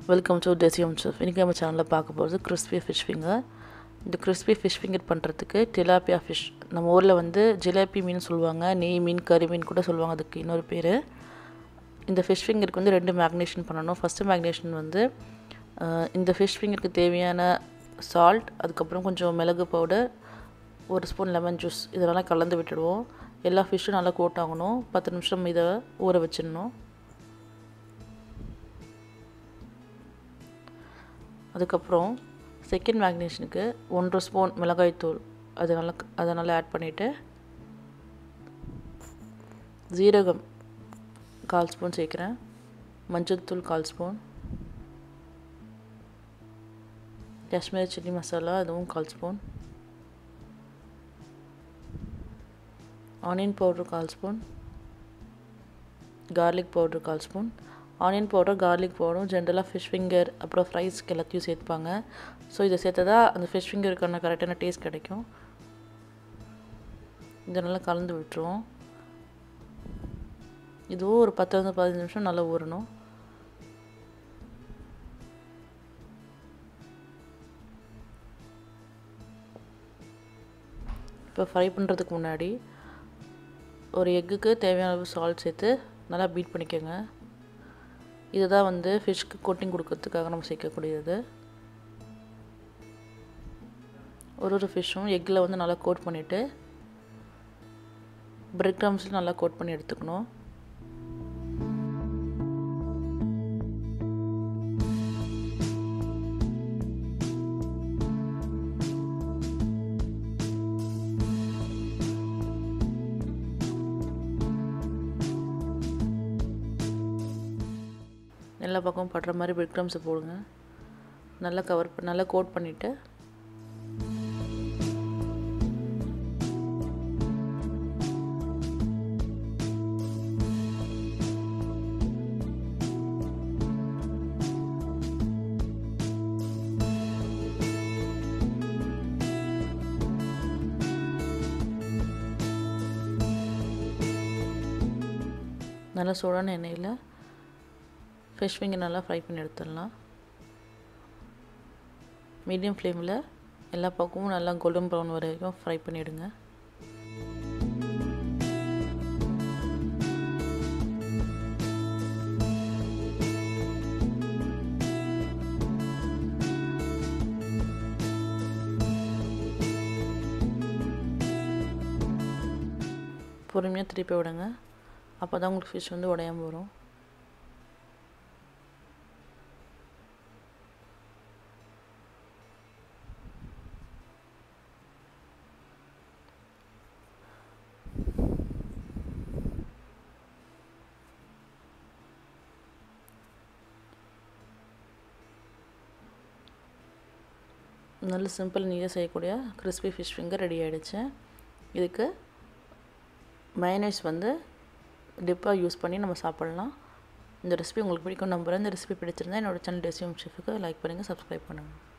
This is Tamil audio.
வெல்கம் டு டெசியம் செஃப் இன்றைக்கி நம்ம சேனலில் பார்க்க போகிறது கிறிஸ்பி ஃபிஷ் ஃபிங்கர் இந்த கிறிஸ்பி ஃபிஷ் ஃபிங்கர் பண்ணுறதுக்கு டிலாப்பியா ஃபிஷ் நம்ம ஊரில் வந்து ஜிலேபி மீன் சொல்லுவாங்க நெய் மீன் கறி மீன் கூட சொல்லுவாங்க அதுக்கு இன்னொரு பேர் இந்த ஃபிஷ் ஃபிங்கருக்கு வந்து ரெண்டு மேக்னேஷன் பண்ணணும் ஃபஸ்ட்டு மேக்னேஷன் வந்து அஹ், இந்த ஃபிஷ் ஃபிங்கருக்கு தேவையான சால்ட் அதுக்கப்புறம் கொஞ்சம் மிளகு பவுடர் ஒரு ஸ்பூன் லெமன் ஜூஸ் இதெல்லாம் கலந்து விட்டுடுவோம் எல்லா ஃபிஷ்ஷும் நல்லா கோட் ஆகணும் பத்து நிமிஷம் இதை ஊற வச்சிடணும் அதுக்கப்புறம் செகண்ட் மேக்னேஷனுக்கு ஒன்றரை ஸ்பூன் மிளகாய்த்தூள் அது நல்லா அதை நல்லா ஆட் பண்ணிவிட்டு ஜீரகம் கால் ஸ்பூன் சேர்க்குறேன் மஞ்சள் தூள் கால் ஸ்பூன் காஷ்மீரி சில்லி மசாலா அதுவும் கால் ஸ்பூன் ஆனியன் பவுடர் கால் ஸ்பூன் கார்லிக் பவுடர் கால் ஸ்பூன் ஆனியன் பவுடர் கார்லிக் பவுடரும் ஜென்ரலாக ஃபிஷ் ஃபிங்கர் அப்புறம் ஃப்ரைஸ்க்கு எல்லாத்தையும் சேர்த்துப்பாங்க ஸோ இதை சேர்த்ததா அந்த ஃபிஷ் ஃபிங்கருக்கான கரெக்டான டேஸ்ட் கிடைக்கும் இதை நல்லா கலந்து விட்டுருவோம் இதுவும் ஒரு பத்துலேருந்து பதினஞ்சு நிமிஷம் நல்லா ஊறணும் இப்போ ஃப்ரை பண்ணுறதுக்கு முன்னாடி ஒரு எக்குக்கு தேவையான அளவு சால்ட் சேர்த்து நல்லா பீட் பண்ணிக்கோங்க இதுதான் வந்து ஃபிஷ்க்கு கோட்டிங் கொடுக்கறதுக்காக நம்ம சேர்க்கக்கூடியது ஒரு ஒரு ஃபிஷ்ஷும் எக்கில் வந்து நல்லா கோட் பண்ணிவிட்டு பிரெட் க்ரம்ஸில் நல்லா கோட் பண்ணி எடுத்துக்கணும் எல்லா பக்கமும் படுற மாதிரி பிரெட் க்ரம்ஸை போடுங்க நல்லா கவர் பண்ண நல்லா கோட் பண்ணிவிட்டு நல்லா சூடான எண்ணெயில் ஃபிஷ் ஃபிங்கர் நல்லா ஃப்ரை பண்ணி எடுத்துடலாம் மீடியம் ஃப்ளேமில் எல்லா பக்கமும் நல்லா கோல்டன் ப்ரௌன் வரைக்கும் ஃப்ரை பண்ணிவிடுங்க பொறுமையாக திருப்பி விடுங்க அப்போ தான் உங்களுக்கு ஃபிஷ் வந்து உடையாமல் வரும் நல்ல சிம்பிள் நீங்கள் செய்யக்கூடிய கிறிஸ்பி ஃபிஷ் ஃபிங்கர் ரெடி ஆகிடுச்சு இதுக்கு மயனைஸ் வந்து டிப்பாக யூஸ் பண்ணி நம்ம சாப்பிட்லாம் இந்த ரெசிபி உங்களுக்கு பிடிக்கும் நம்புகிறேன் இந்த ரெசிபி பிடிச்சிருந்தா என்னோடய சேனல் டெசியம் ஷெஃபுக்கு லைக் பண்ணுங்கள் சப்ஸ்கிரைப் பண்ணுங்கள்